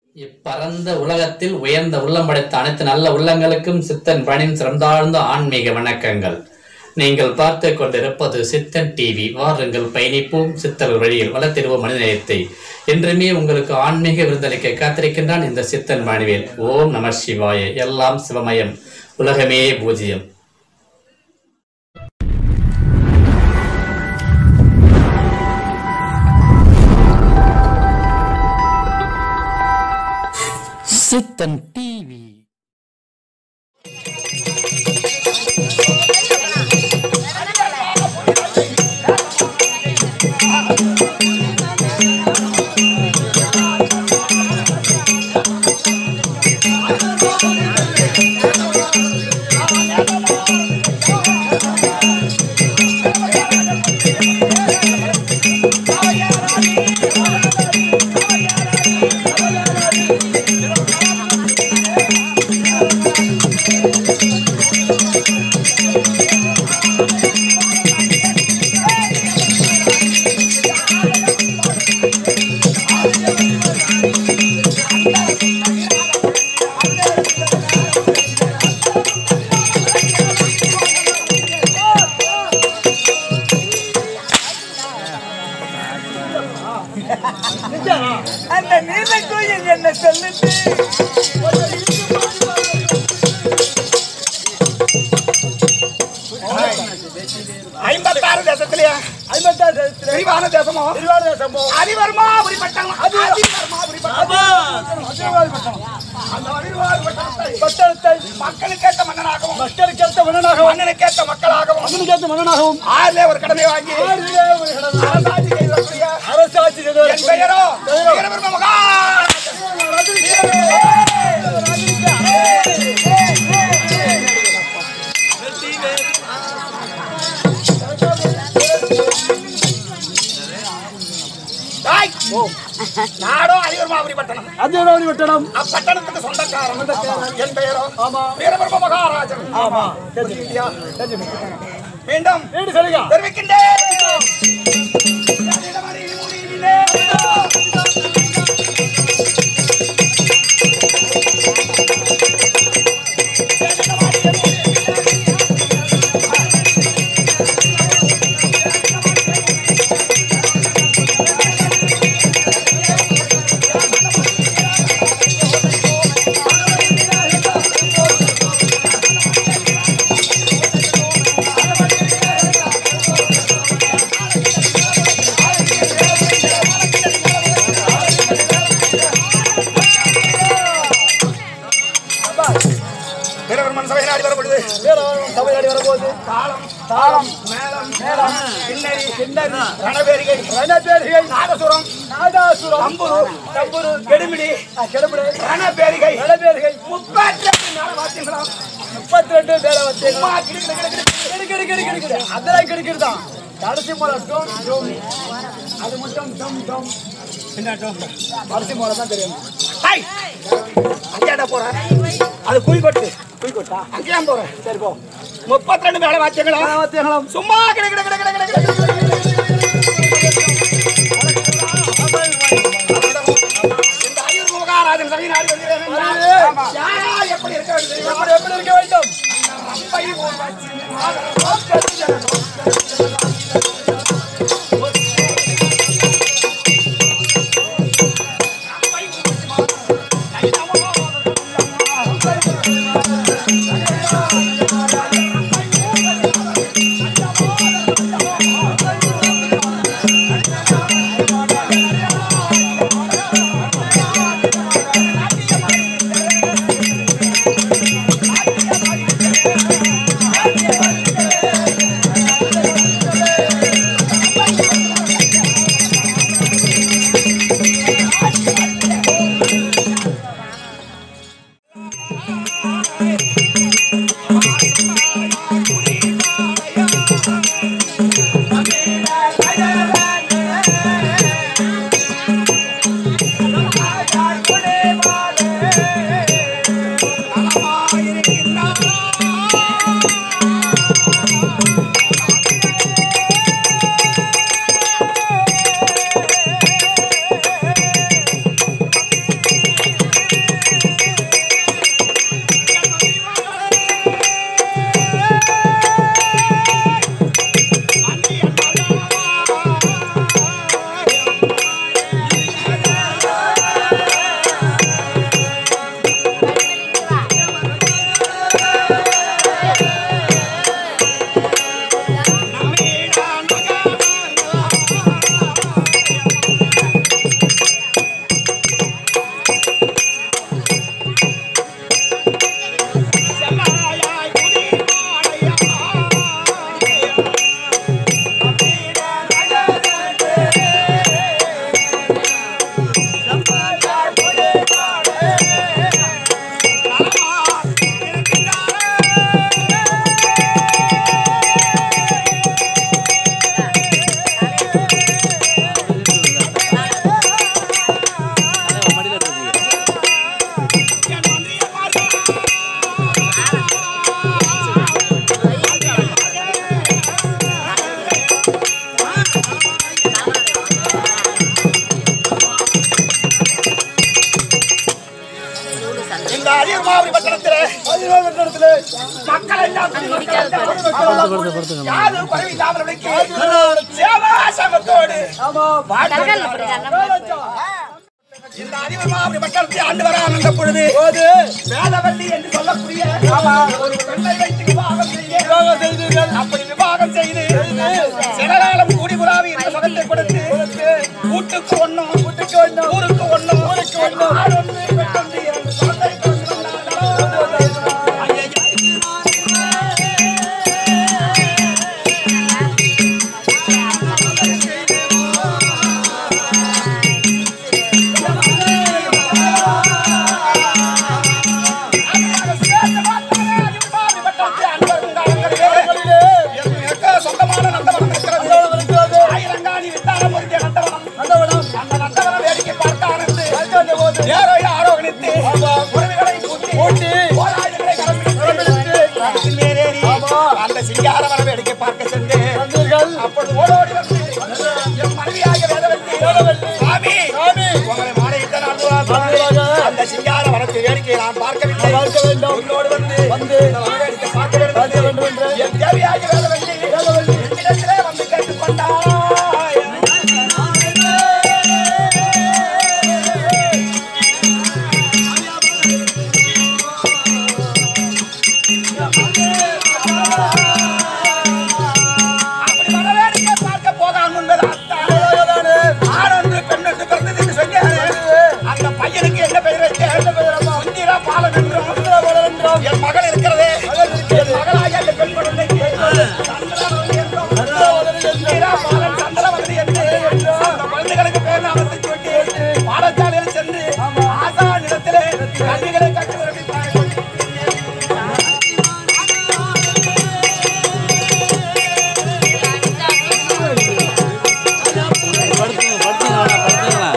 இப்பரந்த உலகத்தில் உயர்ந்த உள்ளம் படைத்த அனைத்து நல்ல உள்ளங்களுக்கும் சித்தன் பணின் சிறந்தாழ்ந்த ஆன்மீக வணக்கங்கள் நீங்கள் பார்த்து கொண்டிருப்பது சித்தன் டிவி வாருங்கள் பயணிப்போம் சித்தர் வழியில் வளர்த்திடுவோம் மனிதநேயத்தை என்றுமே உங்களுக்கு ஆன்மீக விருந்தளிக்க காத்திருக்கின்றான் இந்த சித்தன் மணிவேல் ஓம் நம சிவாய எல்லாம் சிவமயம் உலகமே பூஜ்ஜியம் சித்தன் டிவி அந்த நீல கோயில் என்ன சொல்லுது ஐம்பத்தாறு தேசத்திலேயே ஐம்பத்தாறு தேசத்துல விரிவான தேசமோ விரிவான தேசமோ அதிவர்மா பட்டணம் அதிவர்மாபுரி பட்டணம் அதிர்வாதி பட்டணம். அந்த அதிர்வாபுரி பட்டணத்தை பட்டணத்தை மக்களுக்கேற்ற மன்னனாகவும் மக்களுக்கேற்ற மன்னனாகவும் மன்னனுக்கேற்ற மக்களாகவும் மன்னனுக்கேற்ற மன்னனாகவும் ஆறிலே ஒரு கடமை வாங்கி ஆறிலே ஒரு கடமை. அரசாட்சி செய்வதற்குரிய அரசாட்சி செய்தவர். என் பெயரோ பெயரோ. வீரபெரும மகா தாய். நாடோ அதிவர்மாபுரி பட்டணம் அதிர்வாதி பட்டணம் அப்பட்டணத்துக்கு சொந்தக்காரன் என் பெயரோ ஆமா. வீரபெரும மகாராஜன் ஆமா தெரிஞ்சுக்கிட்டியா? தெரிஞ்சுக்கிட்டியா? மீண்டும் வீடு சொல்லுங்க தெரிவிக்கின்றேன் வீரபெருமன் சபை நாடி வரப்படுது வீரவாதம் சபையாடி வரும்போது தாளம் தாளம் மேளம் மேளம் கிண்ணறி கிண்ணறி ரணபேரிகை ரணபேரிகை நாதசுரம் நாதாசுரம் தம்புரு தம்புரு கெடுமிடி கெடுபடு ரணபேரிகை ரணபேரிகை முப்பத்தி ரெண்டு நாள் வாத்தியங்களாம் முப்பத்தி ரெண்டு பேரை வச்சு சும்மா கிடு கிடு கிடு கிடு. கிடு கிடு கிடு கிடு அதெல்லாம் கிடுக்கிட்டு தான் கடைசி முறை டோம் டோம் அது மட்டும் டம் டம் என்ன டம் கடைசி முறை தான் தெரியும் ஹாய் அங்கேடா போற அது குயிக்கொட்டு குயிக்கோட்டா அங்கேயா போற சரி போ முப்பத்தி ரெண்டு மேல வாத்தியங்களா வாத்தியங்களும் சும்மா கிட கிட கிட கிட கிட கிட இந்த ஐயூர் முகாராஜன் சபை நாடி வருகிறேன் ஆமா. யாரா எப்படி இருக்க வேண்டும் தெரியுமா? எப்படி எப்படி இருக்க வேண்டும் ரம்பை ஊர்வசி ஆதரவு ஆ இந்த அரியர் மாவரி பட்டணத்திலே பதினோரு வெற்றிடத்திலே மக்கள் எல்லாம் யாரும் குறைவில்லாமல் விளக்கி சேவாசமத்தோடு ஆமா இந்த அறிவர் மாவரி பட்டணத்தை ஆண்டு வர ஆனந்த பொழுது போது வேதவல்லி என்று சொல்லக்கூடிய ஒரு பெண்ணை வைத்து விவாகம் செய்ய விவாகம் செய்தீர்கள் அப்படி விவாகம் செய்து சில காலம் கூடி புறாவி என்ற சுகத்தை கொடுத்து வீட்டுக்கு ஒண்ணும் வீட்டுக்கு ஒண்ணும், ஊருக்கு ஒண்ணும் ஊருக்கு ஒண்ணும், ஆள் ஒன்று பெற்றொன்று இரண்டு குழந்தை பிறந்தார்கள். ஐயையோ. சொந்தமான நந்தவனம் இருக்கிறது ஆயிரங்காணி வித்தாரம் பொருந்திய நந்தவனம் நந்தவனம் அந்த நந்தவனம் வேடிக்கை பார்க்க ஆனந்து பார்க்க போது யாரோ யாரோ கணித்து உறவுகளை கூட்டி கூட்டி, போராளிகளை கரம்பிடித்து மரத்தின் மேலேறி அந்த சிங்கார வர வேடிக்கை பார்க்க சென்று வந்தீர்கள் அப்பொழுது ஓடோடி வந்து என் மனைவியாக வேதவல்லி சாமி சாமி உங்களை மாலையிட்ட நான் நான்காக அந்த சிங்கார வனத்து வேடிக்கையை நான் பார்க்கவில்லை பார்க்க வேண்டும் உங்களோடு வந்து வந்து இந்த வன வேடிக்கை பார்க்க வேண்டும் பார்க்க வேண்டும் என்று என் தேவியாகி வேதவல்லி வேதவல்லி என்னிடத்திலே வந்து கேட்டுக்கொண்டாய் அப்படி வன வேடிக்கை பார்க்க போகாமல் முன்பது அத்தானே ஆணொன்று பெண்ணொன்று பிறந்தது என்று சொன்னாரே அந்த பையனுக்கு என்ன பெயர் வைத்தேன் சுந்தரா பாலன் என்றும் என் மகள் இருக்கிறதே என் மகளாகிய அந்த பெண் குழந்தைக்கு சந்திரவதனி என்றும் சுந்தரா பாலன் சந்திரவதனி என்று அந்த குழந்தைகளுக்கு பேர் நாமத்தை சூட்டி பாடசாலையில் சென்று ஆசா நிலத்திலே கல்விகளை கற்று வருவித்தார்கள் படுத்துங்க படுத்துங்க வேணா படுத்துங்களா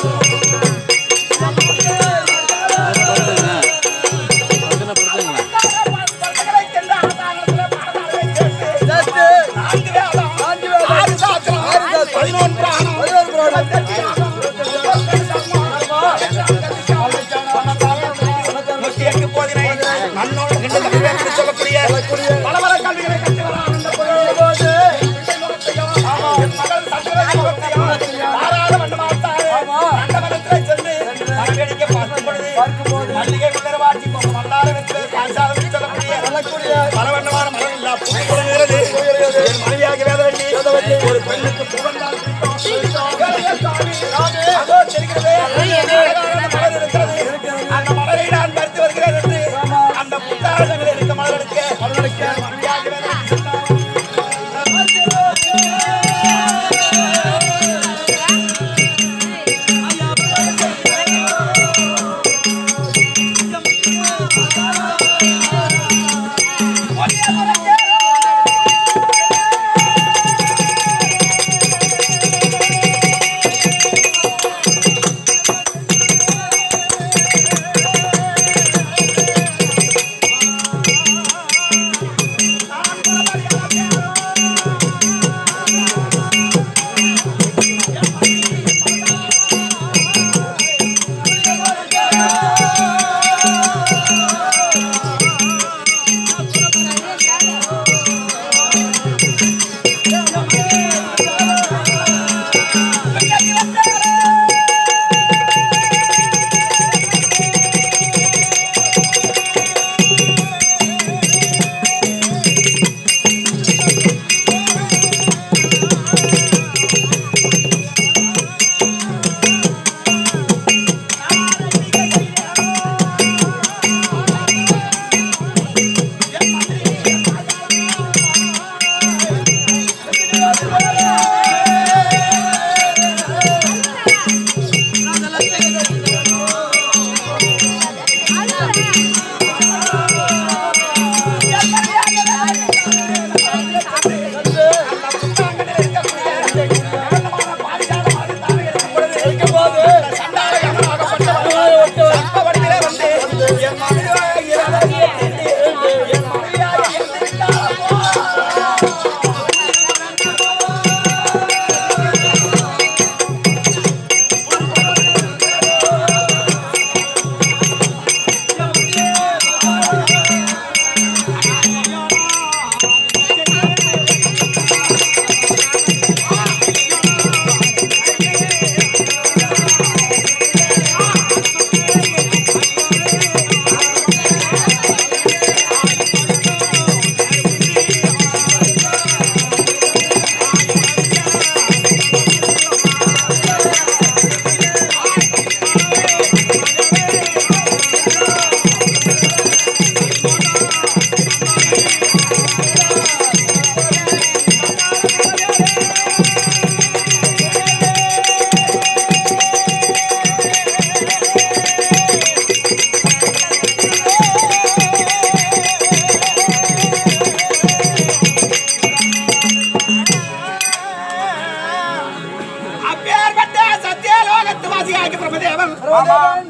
படுத்துங்க படுத்துங்களா பசங்களை சென்று ஆசானத்திலே பாடசாலையில் சேர்த்து சேர்த்து நான்கு வேதம், நான்கு வேதம், ஆறு சாஸ்திரம், ஆறு சாஸ்திரம், பதினொன்று புராணம், பதினோரு புராணம், இருபத்தெட்டு யாகம், முப்பத்தெட்டு சர்மம், நூத்தி எட்டு போதினை, நன்னூல், ரெண்டு கல்வி என்று சொல்லக்கூடிய பல பல கல்விகளை கற்று வர ஆனந்த பொருள். போது பிள்ளை முகத்தையும், என் மகள் சந்திரவதி முகத்தையும், தாராள வண்ணமாத்தாரே, நந்தவனத்திலே சென்று மரவேடிக்கை பார்க்கும் பொழுது, பார்க்கும் போது மல்லிகை மலர்வாட்சி கொண்டு மல்லார வெற்றிலை காய்ச்சாதம் என்று சொல்லக்கூடிய சொல்லக்கூடிய பல வண்ணமான மலர் இல்லா பூ குலுங்குகிறது. என் மனைவியாகிய வேதவல்லி ஒரு பெண்ணுக்கு புகழ்ந்தால் பிடிக்கும். வேலையே சாமி. அதோ தெரிகிறதே. அழகான மலர் இருக்கிறது. அந்த மலரை நான் பறித்து வருகிறேன் என்று அந்த புத்தாரங்களில் இருக்க மலர்களுக்கு மலர்களுக்கு என் மனைவியாகிய வேதவல்லி சொன்னார்.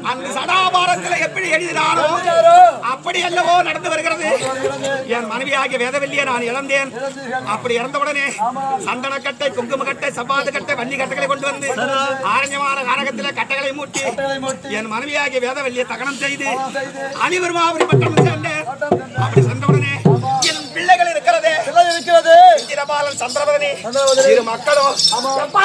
அந்த சடாபாரத்துல எப்படி எழுதினாரோ அப்படி அல்லவோ நடந்து வருகிறது என் மனைவியாகிய வேதவல்லியை நான் இழந்தேன் அப்படி இறந்தவுடனே சந்தனக்கட்டை குங்குமக்கட்டை சப்பாத்து கட்டை வன்னி கட்டைகளை கொண்டு வந்து ஆரஞ்சமான காரகத்தில கட்டைகளை மூட்டி என் மனைவியாகிய வேதவல்லியை தகனம் செய்து அணிவருமாபுரி பட்டம் சென்றேன் அப்படி சென்றவுடனே என் பிள்ளைகள் இருக்கிறதே இருக்கிறது இந்திரபாலன் சந்திரபதனி இரு மக்களும் அப்பா,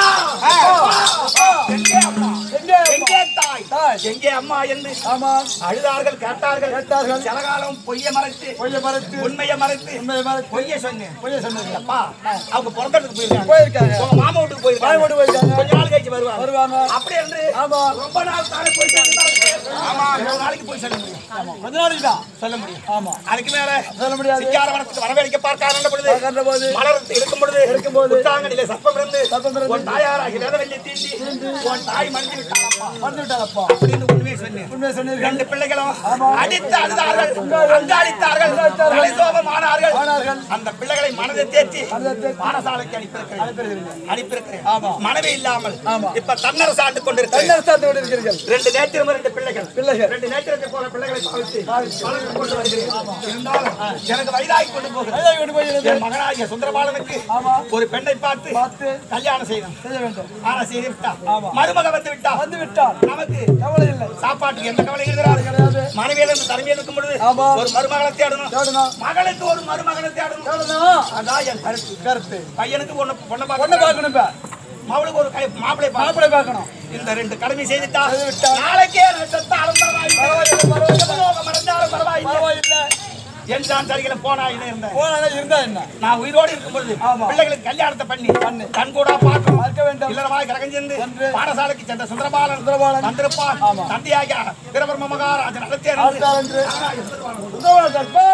அப்பா, எங்கே அம்மா? எங்கே தாய் எங்கே அம்மா என்று ஆமா அழுதார்கள் கேட்டார்கள் கேட்டார்கள். சிலகாலம் பொய்ய மறைத்து பொய்ய மறைத்து உண்மையை மறைத்து உண்மையை மறைத்து பொய்ய சொன்னேன் பொய்ய சொன்னது அப்பா அவங்க பிறந்ததுக்கு போயிருக்காங்க போயிருக்காங்க உங்க மாமா வீட்டுக்கு போயிருக்காங்க மாமா வீட்டுக்கு போயிருக்காங்க. கொஞ்ச நாள் கழிச்சு வருவாங்க வருவாங்க. அப்படி என்று ஆமா. ரொம்ப நாள் தானே போய் சேர்ந்துட்டாங்க. ஆமா ஒரு நாளைக்கு போய் சொல்ல முடியும் கொஞ்ச நாளைக்கு தான் சொல்ல முடியும் ஆமா அதுக்கு மேல சொல்ல முடியாது சிங்காரவனத்துக்கு வரவேற்க பார்க்காத பொழுது பார்க்கின்ற போது மலர் இருக்கும் பொழுது இருக்கும்போது புத்தாங்கனிலே சப்பம் இருந்து சப்பம் இருந்து உன் தாயாராகி வேதவெள்ளி தீண்டி உன் தாய் மறைந்து விட்டாளப்பா வந்து விட்டாங்கப்பா அப்படின்னு உண்மையை சொன்னேன் உண்மையை சொன்னீர்கள் ரெண்டு பிள்ளைகளும் அடித்து அழுதார்கள் அங்காளித்தார்கள் தலைசோபமானார்கள் ஆனார்கள். அந்த பிள்ளைகளை மனதை தேற்றி மனதை தேற்றி பாடசாலைக்கு அனுப்பியிருக்கிறேன் அனுப்பியிருக்கிறீர்கள். அனுப்பியிருக்கிறேன் ஆமா. மனைவி இல்லாமல் ஆமா. இப்ப தன்னரசு ஆண்டு கொண்டிருக்கிறேன் தன்னரசாத்தோடு இருக்கிறீர்கள் ரெண்டு நேத்திரம் ரெண்டு பிள்ளைகள் பிள்ளைகள். ரெண்டு நேத்திரத்தை போல பிள்ளைகளை பாவித்து வளர்த்து கொண்டு வருகிறேன் இருந்தாலும் எனக்கு வயதாகி கொண்டு போகிறேன் கையை கொண்டு போய் இருந்து என் மகனாகிய சுந்தரபாலனுக்கு ஆமா. ஒரு பெண்ணை பார்த்து பார்த்து கல்யாணம் செய்யணும் செய்ய வேண்டும் ஆனா செய்து விட்டா ஆமா. மருமக வந்து விட்டா வந்து விட்டார் நமக்கு கவலை இல்லை சாப்பாட்டுக்கு எந்த கவலை இருக்கிறார் கிடையாது. மனைவியில இருந்து தனிமையில் இருக்கும் பொழுது ஆமா. ஒரு மருமகளை தேடணும் தேடணும் மகளுக்கு ஒரு மருமகனை தேடணும் தேடணும் அதான் என் கருத்து கருத்து பையனுக்கு ஒண்ணு பொண்ணை பொண்ணை பார்க்கணும் பார்க்கணும் இப்ப மகளுக்கு ஒரு கை- மாப்பிளை பார்க்கணும் மாப்பிள்ளை பார்க்கணும் இந்த ரெண்டு கடமை செய்துட்டா செய்து விட்டா. நாளைக்கே நட்சத்திரம் பரவாயில்லை பரவாயில்லை, எவ்வளவு மறந்தாலும் பரவாயில்லை பரவாயில்லை என் தான் சரிகளை போனா என்ன இருந்தேன் போனா இருந்தா என்ன நான் உயிரோடு இருக்கும் பொழுது ஆமா. பிள்ளைகளுக்கு கல்யாணத்தை பண்ணி பண்ணு. கண் கூட பார்க்கணும் பார்க்க வேண்டும். இல்லறமாய் கரகம் சென்று சென்று பாடசாலைக்கு சென்ற சுந்தரபாலன் சுந்தரபாலன். வந்திருப்பான் ஆமா. தந்தையாக பிரபர்ம மகாராஜன் நடத்திய ஆழ்த்தார் என்று சுந்தரபாலன் கற்பா.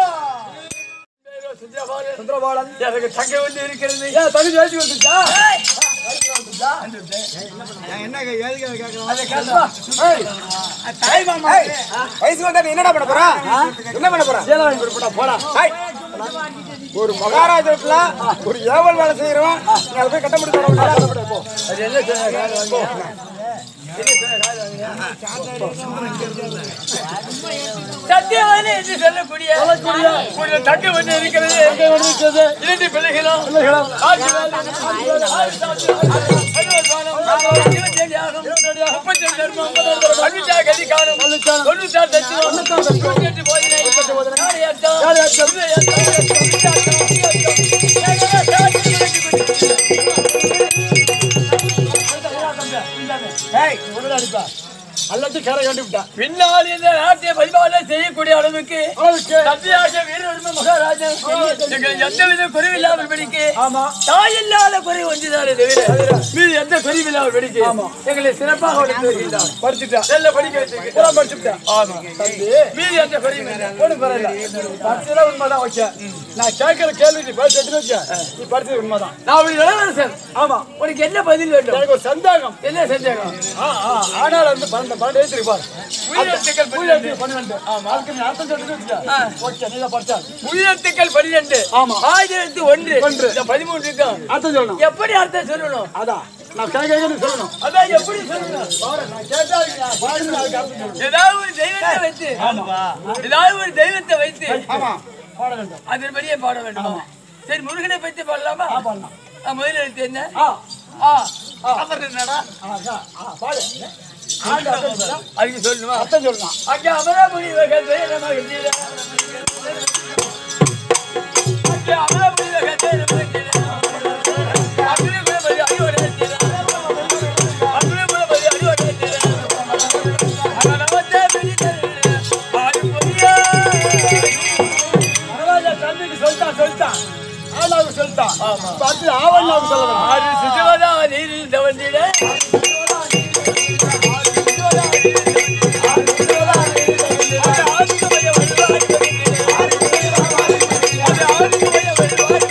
சுந்தரபாலன் எனக்கு தங்கை வந்து இருக்கிறது ஏன் தகுதி எழுதி வந்துச்சா வயசு வந்தா நீ என்னடா பண்ண போற என்ன பண்ண போற சேலம் வாங்கி கொடுப்பா போடா ஹாய். ஒரு மகாராஜத்துல ஒரு ஏவல் வேலை செய்யறோம் நீ அதை போய் கட்ட முடியும் போ அது என்ன சொன்னாங்க? சத்தியவாதி என்று சொல்லக்கூடிய சொல்லக்கூடிய ஒரு தட்டு ஒன்று இருக்கிறது எங்கே வந்திருக்கிறது? இரண்டு பிள்ளைகளும் பிள்ளைகளும் ஆட்சி வேலை, ஆட்சி சாட்சி, அறுபது பானம், இருபத்தேழு யாகம், முப்பத்தேழு தர்மம், தொண்ணூத்தாறு கதிகாரம், தொண்ணூத்தாறு தட்சிணம், நூற்றி எட்டு போதினை, நாலு அர்த்தம், யார் அர்த்தம்? இது அர்த்தம், இது அர்த்தம், இது அர்த்தம், ஏகமே சாட்சி விளக்கி கொடுத்து. ஏய், உடனே அடிப்பா. எல்லாத்தையும் கரை கண்டு விட்டா. பின்னால் இந்த நாட்டை பரிபாலனை செய்யக்கூடிய அளவுக்கு அளவுக்கு. சத்தியாக வீரர்ம மகாராஜன் எங்கள் எந்தவித குறைவில்லாமல் படிக்கு ஆமா. தாயில்லாத குறை ஒன்றுதானே தவிர மீது எந்த குறைவில்லாமல் படிக்கு எங்களை சிறப்பாக வளர்த்து வருகின்றார் படிச்சுட்டா. நல்ல படிக்க வச்சிருக்கேன் பூரா படிச்சுட்டா. ஆமா தம்பி, மீது எந்த குறையும் இல்லை ஒண்ணும் பரவாயில்ல. படிச்சதெல்லாம் உண்மைதான், ஓகே. நான் கேட்கிற கேள்விக்கு பதில் சொல்லிட்டு வச்ச. நீ படிச்சது உண்மைதான். நான் ஒரு இளவரசன் ஆமா. உனக்கு என்ன பதில் வேண்டும் எனக்கு ஒரு சந்தேகம் என்ன சந்தேகம் ஆ, ஆ, ஆனால் வந்து பன்னெண்டு பன்னெண்டு எழுத்து பாரு உயிரெழுத்துக்கள் பூஜை பன்னெண்டு ஆமா அதுக்கு நீ அர்த்தம் சொல்லிட்டு வச்சுக்க. ஓகே நீ தான் படிச்சா உயிரெழுத்துக்கள் பன்னிரண்டு ஆமா. ஆயிரத்து ஒன்று ஒன்று. இந்த பதிமூன்று இருக்கும் அர்த்தம் சொல்லணும் எப்படி அர்த்தம் சொல்லணும் அதான் நான் கேட்க நீ சொல்லணும் அதான் எப்படி சொல்லணும் பாரு, நான் கேட்டா நான் பாருன்னு அதுக்கு அர்த்தம் சொல்லணும் ஏதாவது ஒரு தெய்வத்தை வைத்து ஏதாவது ஒரு தெய்வத்தை வைத்து ஆமா பாட வேண்டும் அதன்படியே பாட வேண்டும் சரி முருகனை பற்றி பாடலாமா பாடலாம். ஆ, முதல் எழுத்து என்ன ஆ ஆ அவர் என்னடா ஆ, அதான். ஆ, பாடு ஆண்டு அர்த்தம் சொல்லு. அதுக்கு சொல்லணுமா அர்த்தம் சொல்லலாம் அங்கே அமராபுரி வகத்தை நமக்கு கீழே. அங்கே அமராபுரி வகத்தை நமக்கு கீழே. அக்னி குலபதி அடியோடு கீழே. அக்னி குலபதி அடியோடு கீழே. அகலவத்தை பிடித்தருளே. ஆடி பொறியா. பரவாயில்ல தம்பிக்கு சொல்லிட்டான் சொல்லிட்டான் ஆளாவுக்கு சொல்லிட்டான் பார்த்து ஆவண்ணாவுக்கு சொல்ல வேண்டாம் ஆறு சிசுவதா நீரில் தவழ்ந்திட. அது ஆதிக்கமய வடிவாய் வருந்திட. அது ஆதிக்கமய வடிவாய்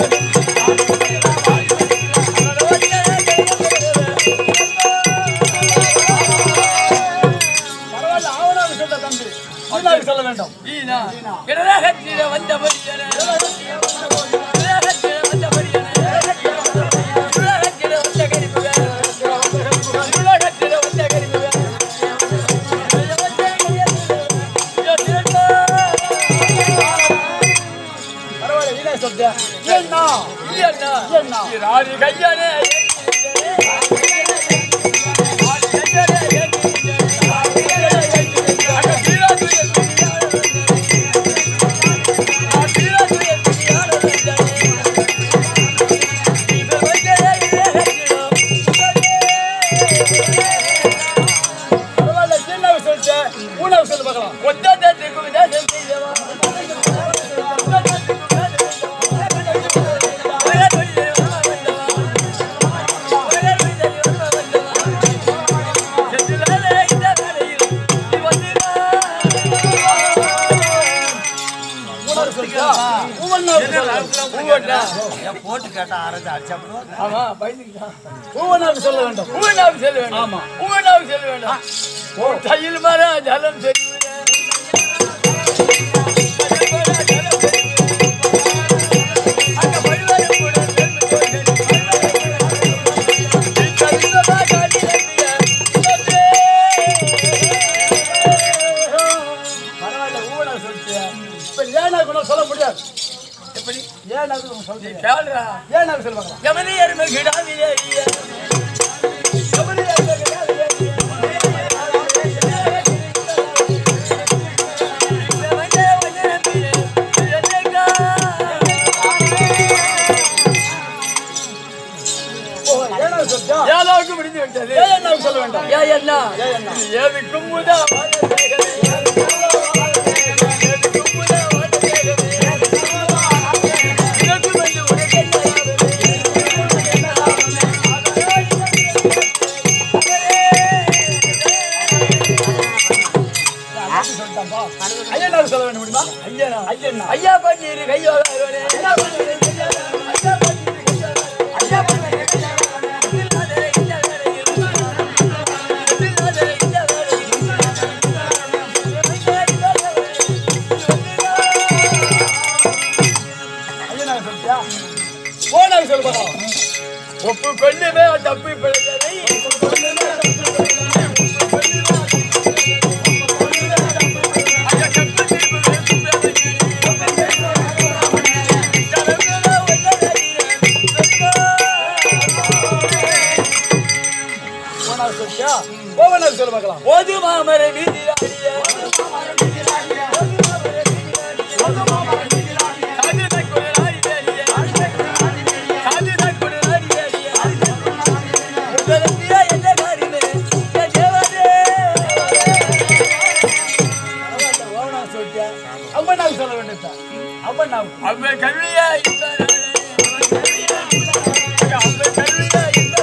பரவாயில்ல ஆவணாவுக்கு சொல்ல தம்பி ஆவணாவுக்கு சொல்ல வேண்டும் ஈனா. இடரகத்தில வந்த மனிதனே. இடரகத்தில வந்த மனிதனே. உலகத்தில வந்த கரிமுகன். உலகத்தில வந்த கரிமுகன். உலகத்தில சொல்லிட்டேன் ஏன்னா இல்லையா ஏன்னா ராணி கையானே பரவாயில்ல ஏன்னாவை சொல்லிட்டேன் ஊனாவை சொல்லு பார்க்கலாம் ஊனாவை சொல்லிட்டா ஊவன்னாவை சொல்லு போட்டு கேட்டா அரைஞ்சு அடிச்சப்போ ஆமா பயந்துக்கிட்டான் ஊவன்னாவை சொல்ல வேண்டும் உமனாவுக்கு செல்ல வேண்டாம் ஆமா. உமனாவுக்கு செல்ல வேண்டாம் ஓ தையில் மர ஜலம் தெரியுது அங்க பழுவாயும் கூட செல்வ பரவாயில்ல ஊவனாவை சொல்லிட்டேன் இப்ப ஏன்னா கூட சொல்ல முடியாது எப்படி ஏன்னா சொல்றீங்க கேளுடா ஏன்னா சொல்லு பார்க்கலாம் எமனி எருமை கிடாவிலே எமனி எருமை கிடாவிலே ஓ ஏன்னா சொல்லிட்டா ஏழாவுக்கு முடிந்து விட்டது ஏன்னா சொல்ல வேண்டாம் ஏ என்ன எதுக்கும் முதா ஐயா சொல்ல வேண்டும் முடியுமா ஐயா ஐயா ஐயா பண்ணீரு கையோட ஐயா பண்ணீரு ஐயா பண்ணீரு ஐயா பண்ணீரு ஐயா சொல்லிட்டா ஓனாவை சொல்லு பார்க்கலாம் ஒப்பு கொள்ளுமே தப்பி பிழைத்ததை ஓனாவை சொல்லிட்டா ஓவனாவை சொல்லு பார்க்கலாம் ஓது மாமரை வீதியில் ஓவனாவை சொல்லிட்டா அம்மனாவை சொல்ல வேண்டும் அம்மனாவை அவ்வை கல்வியா இந்த அவ்வை கல்வியா இந்த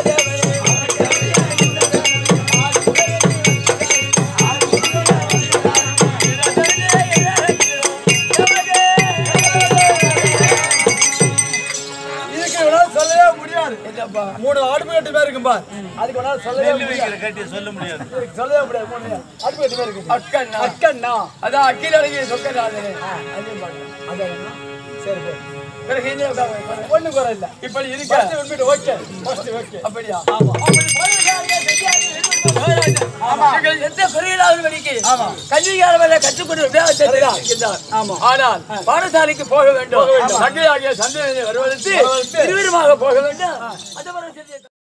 இதுக்கு இவனால சொல்லவே முடியாது மூணு அடுப்பு கட்டு பேர் இருக்கும்பா அதுக்கு இவனால சொல்லவே முடியாது கட்டி சொல்ல முடியாது இதுக்கு சொல்லவே முடியாது மூணு அடுப்பு கட்டு பேர் இருக்கு அக்கண்ணா அக்கண்ணா அதான் அக்கீழ அழகிய சொக்கநாதனே அதையும் பாருங்க அதான் என்ன? சரி போய் பிறகு என்ன உட்காரு? ஒண்ணும் குறை இல்ல இப்படி இருக்க ஃபர்ஸ்ட் உண்மையிட்டு ஓகே ஃபர்ஸ்ட் ஓகே அப்படியா அப்படி போயிருக்காங்க, கல்யாணம் ஆமா நீங்கள் எந்த பெரியலாவது படிக்கு கல்வியாளர்களை கற்றுக்கொண்டு இருக்கின்றார் ஆமா. ஆனால் பாடசாலைக்கு போக வேண்டும் தங்கையாகிய சந்தேகத்தை வருவதற்கு இருவருமாக போக வேண்டும் அந்த மாதிரி